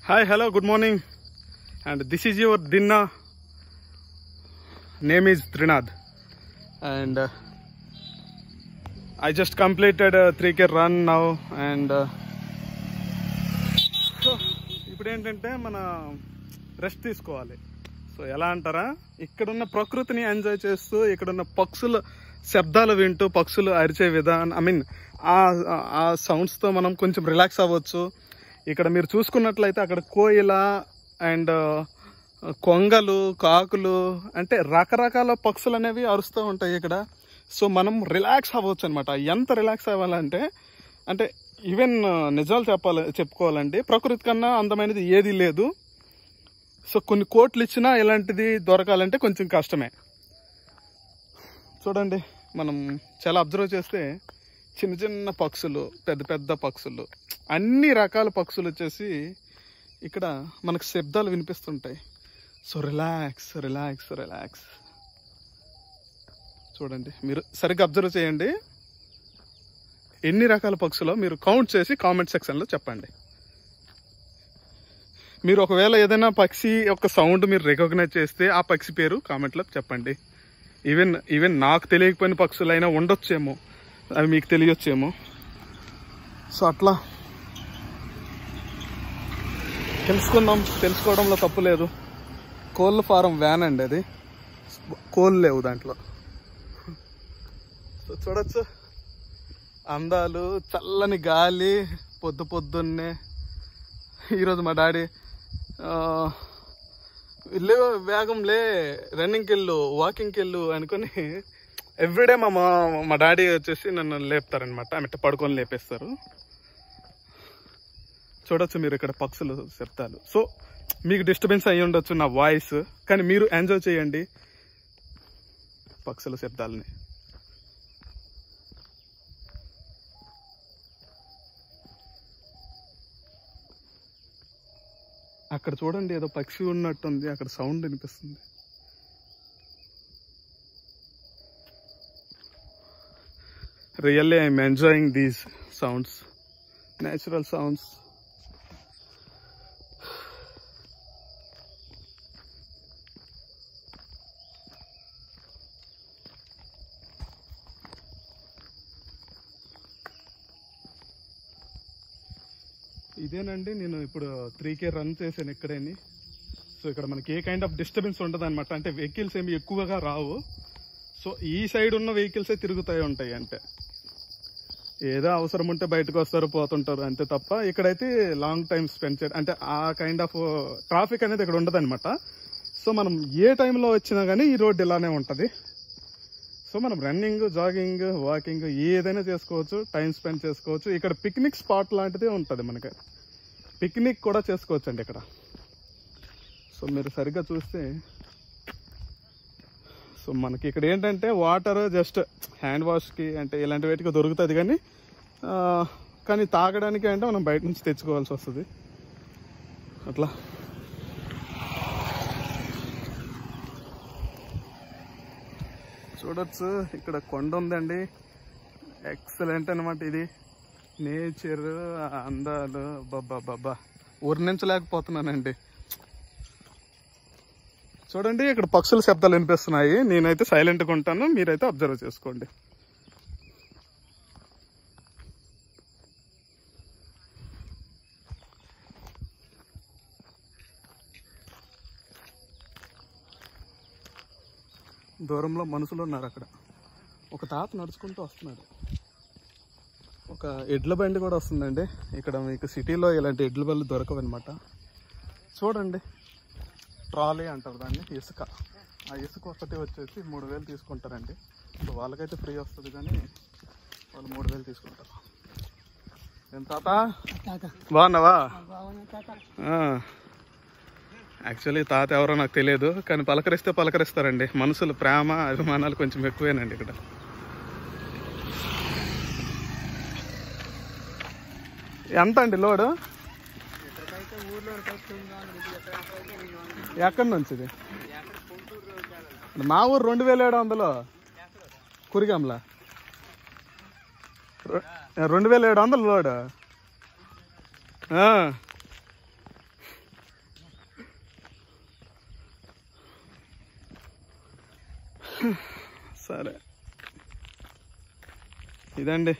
Hi, hello, good morning. And this is your dinner. Name is Trinad. And uh, I just completed a 3K run now. And uh, so ఇప్పుడు ఏంటంటే మన rest తీసుకోవాలి so ఎలా అంటారా ఇక్కడున్న ప్రకృతిని enjoy చేస్తూ ఇక్కడున్న పక్షుల శబ్దాలు వింటూ పక్షులు అరిచే విధానం ఐ మీన్ ఆ ఆ సౌండ్స్తో మనం కొంచెం రిలాక్స్ అవ్వచ్చు ఇక్కడ మీరు చూసుకున్నట్లయితే అక్కడ కోయిల అండ్ కొంగలు కాకులు అంటే రకరకాల పక్షులు అనేవి అరుస్తూ ఉంటాయి ఇక్కడ సో మనం రిలాక్స్ అవ్వచ్చు అనమాట ఎంత రిలాక్స్ అవ్వాలంటే అంటే ఈవెన్ నిజాలు చెప్పాలి చెప్పుకోవాలంటే ప్రకృతి కన్నా అందమైనది ఏది లేదు సో కొన్ని కోట్లు ఇచ్చినా ఇలాంటిది దొరకాలంటే కొంచెం కష్టమే చూడండి మనం చాలా అబ్జర్వ్ చేస్తే చిన్న చిన్న పక్షులు పెద్ద పెద్ద పక్షులు అన్ని రకాల పక్షులు వచ్చేసి ఇక్కడ మనకు శబ్దాలు వినిపిస్తుంటాయి సో రిలాక్స్ రిలాక్స్ రిలాక్స్ చూడండి మీరు సరిగ్గా అబ్జర్వ్ చేయండి ఎన్ని రకాల పక్షులో మీరు కౌంట్ చేసి కామెంట్ సెక్షన్లో చెప్పండి మీరు ఒకవేళ ఏదైనా పక్షి యొక్క సౌండ్ మీరు రికగ్నైజ్ చేస్తే ఆ పక్షి పేరు కామెంట్లో చెప్పండి ఈవెన్ ఈవెన్ నాకు తెలియకపోయిన పక్షులైనా ఉండొచ్చేమో అవి మీకు తెలియొచ్చేమో సో అట్లా తెలుసుకుందాం తెలుసుకోవడంలో తప్పు లేదు కోళ్ళ ఫారం వ్యాన్ అండి అది కోళ్ళు లేవు దాంట్లో సో చూడొచ్చు అందాలు చల్లని గాలి పొద్దు పొద్దున్నే ఈరోజు మా డాడీ ఆ, లే వేగంలే రన్నింగ్కి వెళ్ళు వాకింగ్కి వెళ్ళు అనుకొని ఎవ్రీడే మా మా మా డాడీ వచ్చేసి నన్ను లేపుతారనమాట ఆమె పడుకొని లేపేస్తారు చూడొచ్చు మీరు ఇక్కడ పక్షులు శబ్దాలు సో మీకు డిస్టర్బెన్స్ అయ్యి ఉండొచ్చు నా వాయిస్ కానీ మీరు ఎంజాయ్ చేయండి పక్షుల శబ్దాలని అక్కడ చూడండి ఏదో పక్షి ఉన్నట్టుంది అక్కడ సౌండ్ వినిపిస్తుంది really I'm enjoying these sounds natural sounds ఇదేనండి నేను ఇప్పుడు త్రీ కే రన్ చేశాను ఇక్కడేని సో ఇక్కడ మనకి ఏ కైండ్ ఆఫ్ డిస్టర్బెన్స్ ఉండదు అనమాట అంటే వెహికల్స్ ఏమి ఎక్కువగా రావు సో ఈ సైడ్ ఉన్న వెహికల్సే తిరుగుతాయి ఉంటాయి అంటే ఏదో అవసరం ఉంటే బయటకు వస్తారు పోతుంటారు అంతే తప్ప ఇక్కడైతే లాంగ్ టైం స్పెండ్ చేయడం అంటే ఆ కైండ్ ఆఫ్ ట్రాఫిక్ అనేది ఇక్కడ ఉండదు సో మనం ఏ టైంలో వచ్చినా కానీ ఈ రోడ్ ఇలానే ఉంటుంది సో మనం రన్నింగ్ జాగింగ్ వాకింగ్ ఏదైనా చేసుకోవచ్చు టైం స్పెండ్ చేసుకోవచ్చు ఇక్కడ పిక్నిక్ స్పాట్ లాంటిది ఉంటుంది మనకి పిక్నిక్ కూడా చేసుకోవచ్చు అండి ఇక్కడ సో మీరు సరిగ్గా చూస్తే సో మనకి ఇక్కడ ఏంటంటే వాటర్ జస్ట్ హ్యాండ్ వాష్కి అంటే ఇలాంటి వాటికి దొరుకుతుంది కానీ ఆ, కానీ తాగడానికి అంటే మనం బయట నుంచి తెచ్చుకోవాల్సి వస్తుంది అట్లా చూడొచ్చు ఇక్కడ కొండ ఉందండి ఎక్సలెంట్ అనమాట ఇది నేచర్ అందాలు బాబా బాబా వర్ణించలేకపోతున్నానండి చూడండి ఇక్కడ పక్షుల శబ్దాలు వినిపిస్తున్నాయి నేనైతే సైలెంట్గా ఉంటాను మీరైతే అబ్జర్వ్ చేసుకోండి దూరంలో మనుషులు ఉన్నారు అక్కడ ఒక తాత నడుచుకుంటూ వస్తున్నాడు ఒక ఎడ్ల బండి కూడా వస్తుందండి ఇక్కడ మీకు సిటీలో ఇలాంటి ఎడ్ల బండ్లు దొరకవన్నమాట చూడండి ట్రాలీ అంటారు దాన్ని ఇసుక ఆ ఇసుక ఒకటి వచ్చేసి మూడు వేలు తీసుకుంటారండి సో వాళ్ళకైతే ఫ్రీ వస్తుంది కానీ వాళ్ళు మూడు వేలు తీసుకుంటారు ఏం తాత బాగున్నావా యాక్చువల్లీ తాత ఎవరో నాకు తెలియదు కానీ పలకరిస్తే పలకరిస్తారండి మనుషులు ప్రేమ అభిమానాలు కొంచెం ఎక్కువేనండి ఇక్కడ ఎంత అండి లోడు ఎక్కడి నుంచి ఇది మా ఊరు రెండు వేల ఏడు వందలు కురిగంలా రె- రెండు వేల ఏడు వందలు లోడు ఆ. సరే ఇదండి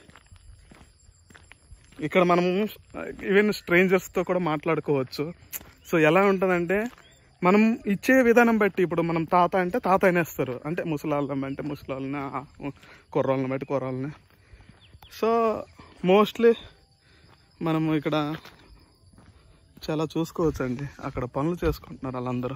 ఇక్కడ మనము ఈవెన్ స్ట్రేంజర్స్తో కూడా మాట్లాడుకోవచ్చు సో ఎలా ఉంటుందంటే మనం ఇచ్చే విధానం బట్టి ఇప్పుడు మనం తాత అంటే తాత అనేస్తారు అంటే ముసలాళ్ళం అంటే ముసలాళ్ళని ఆ, కుర్రాళ్ళని బట్టి కుర్రాళ్ళని సో మోస్ట్లీ మనము ఇక్కడ చాలా చూసుకోవచ్చు అండి అక్కడ పనులు చేసుకుంటున్నారు వాళ్ళందరూ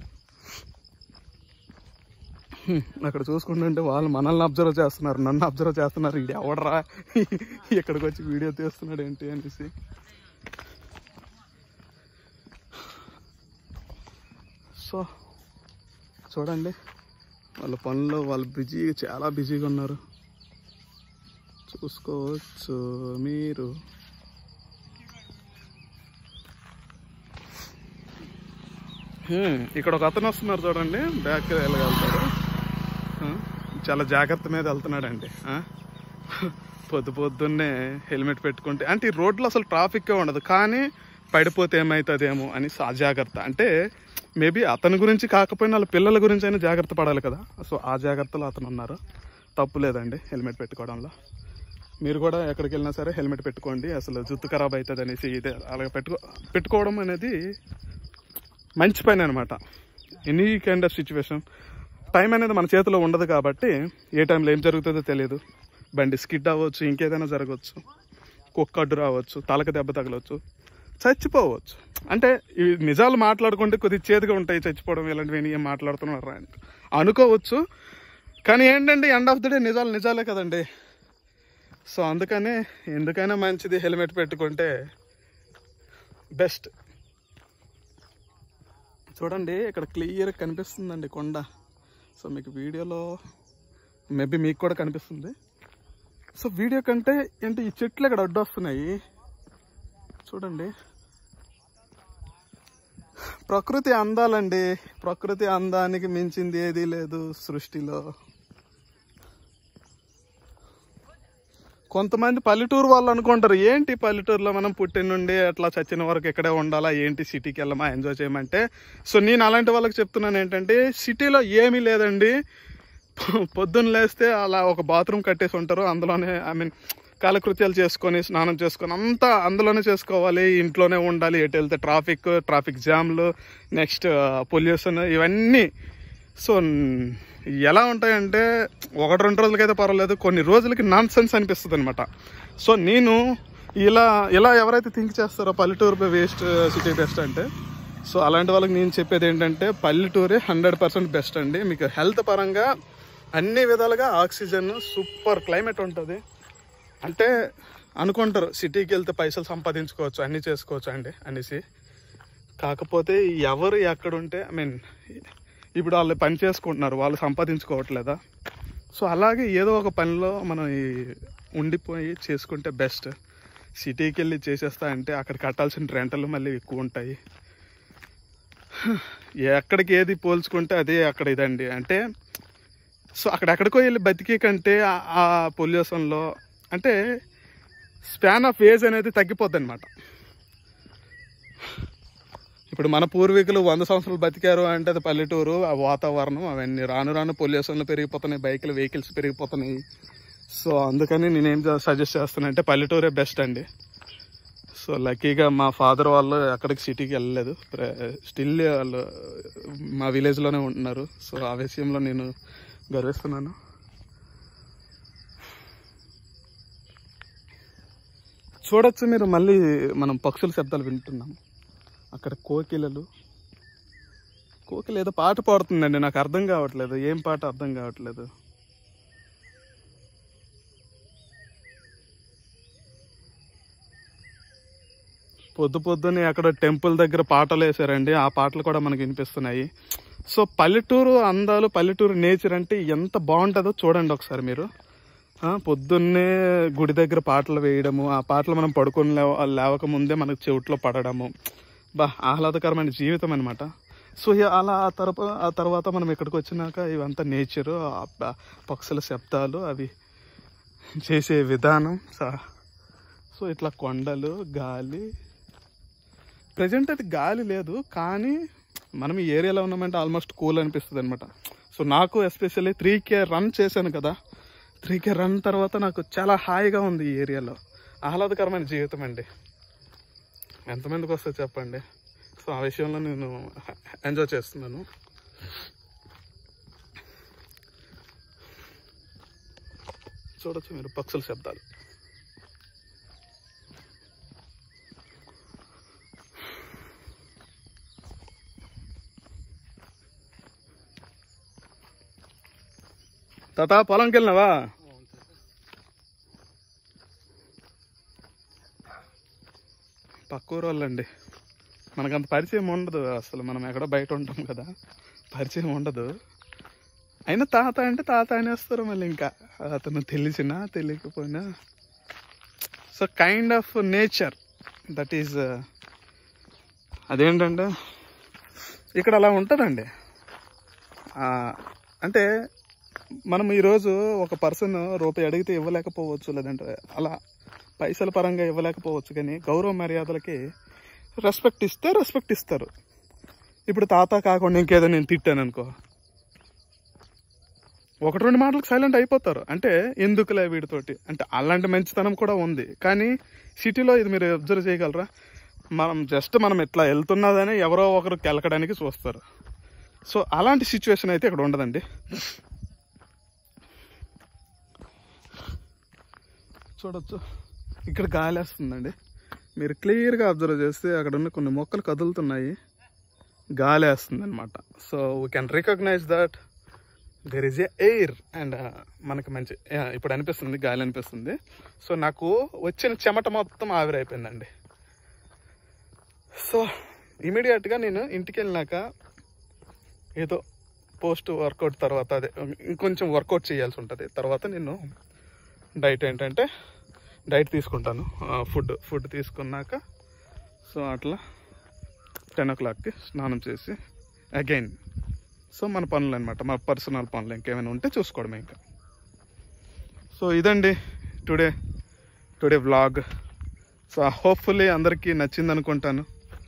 హ్మ్, అక్కడ చూసుకుంటుంటే వాళ్ళు మనల్ని అబ్జర్వ్ చేస్తున్నారు నన్ను అబ్జర్వ్ చేస్తున్నారు ఇది ఎవడరా ఇక్కడికి వచ్చి వీడియో తీస్తున్నాడు ఏంటి అనేసి సో చూడండి వాళ్ళ పనుల్లో వాళ్ళు బిజీ చాలా బిజీగా ఉన్నారు చూసుకోవచ్చు మీరు హ్మ్, ఇక్కడ ఒక అతను వస్తున్నారు చూడండి బ్యాక్ వెళ్ళగలుగుతాడు ఆ, చాలా జాగ్రత్త మీద వెళ్తున్నాడండి ఆ? పొద్దు పొద్దున్నే హెల్మెట్ పెట్టుకుంటే అంటే ఈ రోడ్లో అసలు ట్రాఫిక్కే ఉండదు కానీ పడిపోతే ఏమవుతుందేమో అని సా- జాగ్రత్త అంటే మేబీ అతని గురించి కాకపోయినా వాళ్ళ పిల్లల గురించి అయినా జాగ్రత్త పడాలి కదా సో ఆ జాగ్రత్తలో అతను ఉన్నారు తప్పు లేదండి హెల్మెట్ పెట్టుకోవడంలో మీరు కూడా ఎక్కడికి వెళ్ళినా సరే హెల్మెట్ పెట్టుకోండి అసలు జుత్తు ఖరాబ్ అవుతుంది అనేసి ఇదే అలాగే పెట్టుకో పెట్టుకోవడం అనేది మంచి పని అనమాట any kind of situation time అనేది మన చేతిలో ఉండదు కాబట్టి ఏ టైంలో ఏం జరుగుతుందో తెలియదు బండి స్కిడ్ అవ్వచ్చు ఇంకేదైనా జరగవచ్చు కుక్క అడ్డు రావచ్చు తలకి దెబ్బ తగలవచ్చు చచ్చిపోవచ్చు అంటే ఇవి నిజాలు మాట్లాడుకుంటే కొద్దిగా చేదుగా ఉంటాయి చచ్చిపోవడం ఇలాంటివి ఏం మాట్లాడుతున్నారు అని అనుకోవచ్చు కానీ ఏంటంటే ఎండ్ ఆఫ్ ది డే నిజాలు నిజాలే కదండి సో అందుకనే ఎందుకైనా మంచిది హెల్మెట్ పెట్టుకుంటే బెస్ట్ చూడండి ఇక్కడ క్లియర్ కనిపిస్తుందండి కొండ సో మీకు వీడియోలో మేబీ మీకు కూడా కనిపిస్తుంది సో వీడియో కంటే ఏంటి ఈ చెట్లు ఇక్కడ అడ్డు వస్తున్నాయి చూడండి ప్రకృతి అందాలండి ప్రకృతి అందానికి మించింది ఏదీ లేదు సృష్టిలో కొంతమంది పల్లెటూరు వాళ్ళు అనుకుంటారు ఏంటి పల్లెటూరులో మనం పుట్టిన నుండి అట్లా చచ్చిన వరకు ఇక్కడే ఉండాలా ఏంటి సిటీకి వెళ్ళమా ఎంజాయ్ చేయమంటే సో నేను అలాంటి వాళ్ళకి చెప్తున్నాను ఏంటంటే సిటీలో ఏమీ లేదండి పొద్దున్న లేస్తే అలా ఒక బాత్రూమ్ కట్టేసి ఉంటారు అందులోనే ఐ మీన్ కాలకృత్యాలు చేసుకొని స్నానం చేసుకొని అంతా అందులోనే చేసుకోవాలి ఇంట్లోనే ఉండాలి ఎటు వెళ్తే ట్రాఫిక్ ట్రాఫిక్ జామ్లు నెక్స్ట్ పొల్యూషన్ ఇవన్నీ సో న్- ఎలా ఉంటాయంటే ఒకటి రెండు రోజులకైతే పర్వాలేదు కొన్ని రోజులకి నాన్ సెన్స్ అనిపిస్తుంది అనమాట సో నేను ఇలా ఇలా ఎవరైతే థింక్ చేస్తారో పల్లెటూరు వేస్ట్ సిటీ బెస్ట్ అంటే సో అలాంటి వాళ్ళకి నేను చెప్పేది ఏంటంటే పల్లెటూరే హండ్రెడ్ పర్సెంట్ బెస్ట్ అండి మీకు హెల్త్ పరంగా అన్ని విధాలుగా ఆక్సిజన్ సూపర్ క్లైమేట్ ఉంటుంది అంటే అనుకుంటారు సిటీకి వెళ్తే పైసలు సంపాదించుకోవచ్చు అన్నీ చేసుకోవచ్చు అండి అనేసి కాకపోతే ఎవరు ఎక్కడుంటే ఐ మీన్ ఇప్పుడు వాళ్ళు పని చేసుకుంటున్నారు వాళ్ళు సంపాదించుకోవట్లేదా సో అలాగే ఏదో ఒక పనిలో మనం ఈ ఉండిపోయి చేసుకుంటే బెస్ట్ సిటీకి వెళ్ళి చేసేస్తా అంటే అక్కడ కట్టాల్సిన రెంటలు మళ్ళీ ఎక్కువ ఉంటాయి ఎక్కడికి ఏది పోల్చుకుంటే అదే అక్కడ ఇదండి అంటే సో అక్కడెక్కడికో వెళ్ళి బతికే కంటే ఆ- ఆ పొల్యూషన్లో అంటే స్పాన్ ఆఫ్ ఏజ్ అనేది తగ్గిపోద్ది అనమాట ఇప్పుడు మన పూర్వీకులు వంద సంవత్సరాలు బతికారు అంటే అది పల్లెటూరు ఆ వాతావరణం అవన్నీ రాను రాను పొల్యూషన్లు పెరిగిపోతున్నాయి బైకులు వెహికల్స్ పెరిగిపోతున్నాయి సో అందుకని నేనేం సజెస్ట్ చేస్తానంటే పల్లెటూరే బెస్ట్ అండి సో లక్కీగా మా ఫాదర్ వాళ్ళు ఎక్కడికి సిటీకి వెళ్ళలేదు స్టిల్ వాళ్ళు మా విలేజ్లోనే ఉంటున్నారు సో ఆ విషయంలో నేను గర్విస్తున్నాను చూడొచ్చు మీరు మళ్ళీ మనం పక్షుల శబ్దాలు వింటున్నాం అక్కడ కోకిలలు కోకిల ఏదో పాట పాడుతుందండి నాకు అర్థం కావట్లేదు ఏం పాట అర్థం కావట్లేదు పొద్దు పొద్దున్నే అక్కడ టెంపుల్ దగ్గర పాటలు వేసారండి ఆ పాటలు కూడా మనకి వినిపిస్తున్నాయి సో పల్లెటూరు అందాలు పల్లెటూరు నేచర్ అంటే ఎంత బాగుంటుందో చూడండి ఒకసారి మీరు ఆ, పొద్దున్నే గుడి దగ్గర పాటలు వేయడము ఆ పాటలు మనం పడుకొని లేవ లేవక ముందే మనకు చెవిట్లో పడడము బా ఆహ్లాదకరమైన జీవితం అనమాట సో ఇక అలా ఆ తర్వాత ఆ తర్వాత మనం ఇక్కడికి వచ్చినాక ఇవంతా నేచరు ఆ ప- పక్షుల శబ్దాలు అవి చేసే విధానం సా- సో ఇట్లా కొండలు గాలి ప్రజెంట్ అది గాలి లేదు కానీ మనం ఈ ఏరియాలో ఉన్నామంటే ఆల్మోస్ట్ కూల్ అనిపిస్తుంది అనమాట సో నాకు ఎస్పెషల్లీ త్రీ కే రన్ చేశాను కదా త్రీ కే రన్ తర్వాత నాకు చాలా హాయిగా ఉంది ఈ ఏరియాలో ఆహ్లాదకరమైన జీవితం అండి ఎంతమందికి వస్తే చెప్పండి సో ఆ విషయంలో నేను ఎంజాయ్ చేస్తున్నాను చూడొచ్చు మీరు పక్షుల శబ్దాలు తాత పొలంకి వెళ్ళినావా పక్క ఊరు వాళ్ళండి మనకంత పరిచయం ఉండదు అసలు మనం ఎక్కడో బయట ఉంటాం కదా పరిచయం ఉండదు అయినా తాత అంటే తాత అనేస్తారు మళ్ళీ ఇంకా అతను తెలిసినా తెలియకపోయినా so kind of nature that is అదేంటంటే ఇక్కడ అలా ఉంటుందండి ఆ, అంటే మనం ఈరోజు ఒక పర్సన్ రూపాయి అడిగితే ఇవ్వలేకపోవచ్చు లేదంటే అలా పైసల పరంగా ఇవ్వలేకపోవచ్చు కానీ గౌరవ మర్యాదలకి రెస్పెక్ట్ ఇస్తే రెస్పెక్ట్ ఇస్తారు ఇప్పుడు తాత కాకుండా ఇంకేదో నేను తిట్టాను అనుకో ఒకటి రెండు మాటలకు సైలెంట్ అయిపోతారు అంటే ఎందుకులే వీడితోటి అంటే అలాంటి మంచితనం కూడా ఉంది కానీ సిటీలో ఇది మీరు అబ్జర్వ్ చేయగలరా మనం జస్ట్ మనం ఇట్లా వెళ్తున్నదని ఎవరో ఒకరు కెలకడానికి చూస్తారు సో అలాంటి సిచ్యువేషన్ అయితే ఇక్కడ ఉండదండి చూడొచ్చు ఇక్కడ గాలి వేస్తుందండి మీరు క్లియర్గా అబ్జర్వ్ చేస్తే అక్కడ ఉన్న కొన్ని మొక్కలు కదులుతున్నాయి గాలి వేస్తుంది అనమాట so we can recognise that there is a air and మనకి మంచి yeah, ఇప్పుడు అనిపిస్తుంది గాలి అనిపిస్తుంది సో నాకు వచ్చిన చెమట మొత్తం ఆవిరైపోయిందండి సో ఇమీడియట్గా నేను ఇంటికి వెళ్ళినాక ఏదో పోస్ట్ వర్కౌట్ తర్వాత అదే ఇంకొంచెం వర్కౌట్ చేయాల్సి ఉంటుంది తర్వాత నేను డైట్ ఏంటంటే డైట్ తీసుకుంటాను ఫుడ్ ఫుడ్ తీసుకున్నాక సో అట్లా టెన్ ఓ క్లాక్కి స్నానం చేసి అగైన్ సో మన పనులు అనమాట మన పర్సనల్ పనులు ఇంకేమైనా ఉంటే చూసుకోవడమే ఇంకా సో ఇదండి today today vlog so hopefully అందరికీ నచ్చింది అనుకుంటాను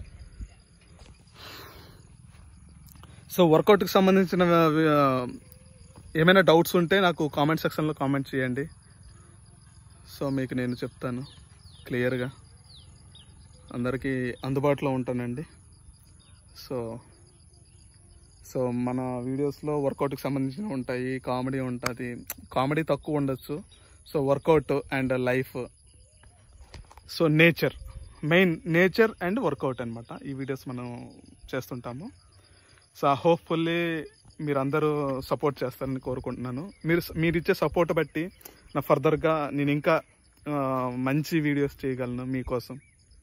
సో వర్కౌట్కి సంబంధించిన ఆ, ఏమైనా డౌట్స్ ఉంటే నాకు కామెంట్ సెక్షన్లో కామెంట్ చేయండి సో మీకు నేను చెప్తాను క్లియర్గా అందరికీ అందుబాటులో ఉంటానండి సో సో మన వీడియోస్లో వర్కౌట్కి సంబంధించినవి ఉంటాయి కామెడీ ఉంటుంది కామెడీ తక్కువ ఉండొచ్చు so workout and life so nature main nature and workout అన్నమాట ఈ వీడియోస్ మనం చేస్తుంటాము సో హోప్ఫుల్లీ మీరు అందరూ సపోర్ట్ చేస్తారని కోరుకుంటున్నాను మీరు మీరు ఇచ్చే సపోర్ట్ బట్టి నా ఫర్దర్గా నేను ఇంకా ఆ, మంచి వీడియోస్ చేయగలను మీకోసం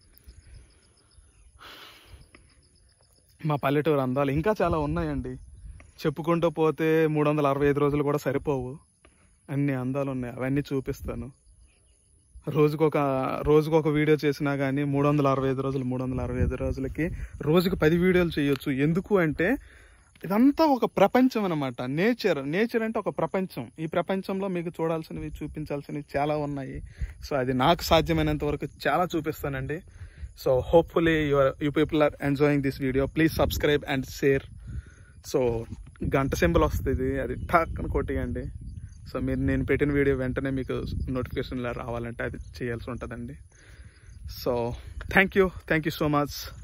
మా పల్లెటూరు అందాలు ఇంకా చాలా ఉన్నాయండి చెప్పుకుంటూ పోతే మూడు వందల అరవై ఐదు రోజులు కూడా సరిపోవు అన్ని అందాలు ఉన్నాయి అవన్నీ చూపిస్తాను రోజుకొక రోజుకొక వీడియో చేసినా కానీ మూడు వందల అరవై ఐదు రోజులు మూడు వందల అరవై ఐదు రోజులకి రోజుకి పది వీడియోలు చేయొచ్చు ఎందుకు అంటే ఇదంతా ఒక ప్రపంచం అనమాట నేచర్ నేచర్ అంటే ఒక ప్రపంచం ఈ ప్రపంచంలో మీకు చూడాల్సినవి చూపించాల్సినవి చాలా ఉన్నాయి సో అది నాకు సాధ్యమైనంత వరకు చాలా చూపిస్తానండి so hopefully your you people are enjoying this video please subscribe and share so గంట సింబల్ వస్తుంది అది ఠాక్ అని కొట్టేయండి సో మీరు నేను పెట్టిన వీడియో వెంటనే మీకు నోటిఫికేషన్లా రావాలంటే అది చేయాల్సి ఉంటుందండి so thank you thank you so much